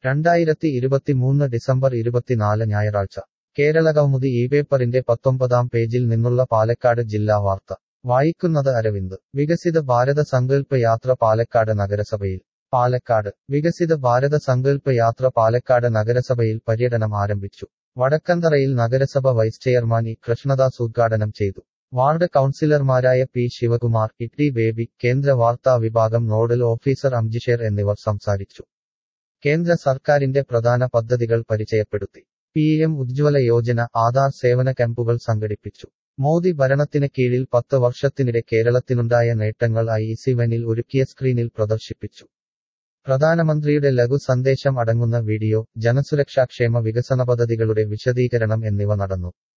രണ്ടായിരത്തി ഇരുപത്തിമൂന്ന് ഡിസംബർ ഇരുപത്തിനാല് ഞായറാഴ്ച കേരള കൗമുദി ഈ പേപ്പറിന്റെ പത്തൊമ്പതാം പേജിൽ നിന്നുള്ള പാലക്കാട് ജില്ലാ വാർത്ത വായിക്കുന്നത് അരവിന്ദ് വികസിത ഭാരത സങ്കല്പ യാത്ര പാലക്കാട് നഗരസഭയിൽ പാലക്കാട് വികസിത ഭാരത സങ്കല്പ യാത്ര പാലക്കാട് നഗരസഭയിൽ പര്യടനം ആരംഭിച്ചു വടക്കന്തറയിൽ നഗരസഭ വൈസ് ചെയർമാൻ ഇ കൃഷ്ണദാസ് ഉദ്ഘാടനം ചെയ്തു വാർഡ് കൗൺസിലർമാരായ പി ശിവകുമാർ ഇട്ടി ബേബി കേന്ദ്ര വാർത്താ വിഭാഗം നോഡൽ ഓഫീസർ അംജിഷേർ എന്നിവർ സംസാരിച്ചു കേന്ദ്ര സർക്കാരിന്റെ പ്രധാന പദ്ധതികൾ പരിചയപ്പെടുത്തി പി എം ഉജ്ജ്വല യോജന ആധാർ സേവന ക്യാമ്പുകൾ സംഘടിപ്പിച്ചു മോദി ഭരണത്തിന് കീഴിൽ പത്ത് വർഷത്തിനിടെ കേരളത്തിനുണ്ടായ നേട്ടങ്ങൾ ഐ സിവനിൽ ഒരുക്കിയ സ്ക്രീനിൽ പ്രദർശിപ്പിച്ചു പ്രധാനമന്ത്രിയുടെ ലഘു സന്ദേശം അടങ്ങുന്ന വീഡിയോ ജനസുരക്ഷാക്ഷേമ വികസന പദ്ധതികളുടെ വിശദീകരണം എന്നിവ നടന്നു